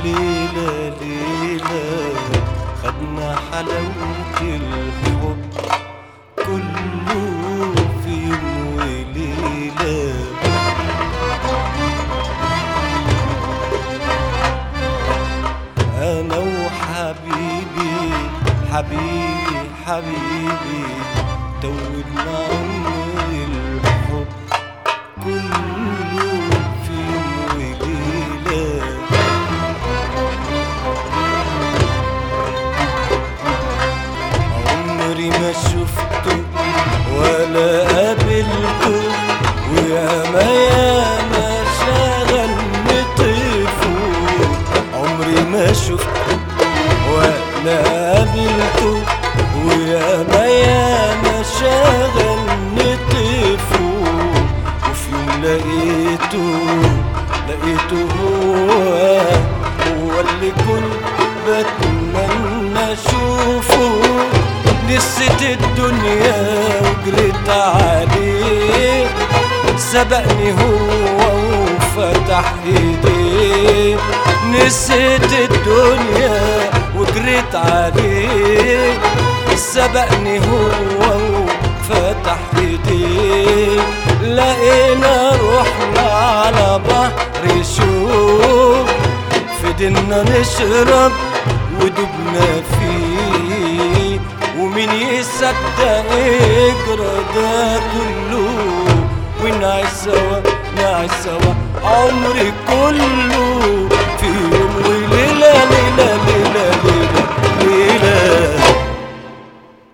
ليلة ليلة خدنا حلاوة الحب كله في يوم وليلة أنا وحبيبي حبيبي حبيبي توبنا عمر الحب كله في يوم وليلة عمري ما شفته ولا قابلته وياما ياما شغلني طيفه عمري ما شفته ولا قابلته وياما ياما شغلني طيفه وفي يوم لقيته لقيته هو هو اللي كنت بتمنى اشوفه نسيت الدنيا وجريت عليه سبقني هو وفتح ايديه نسيت الدنيا وجريت عليه سبقني هو وفتح ايديه لقينا روحنا على بحر شوق فضلنا نشرب ودبنا فيه ومين يصدق يجرى ده كله ونعيش سوا نعيش سوا عمري كله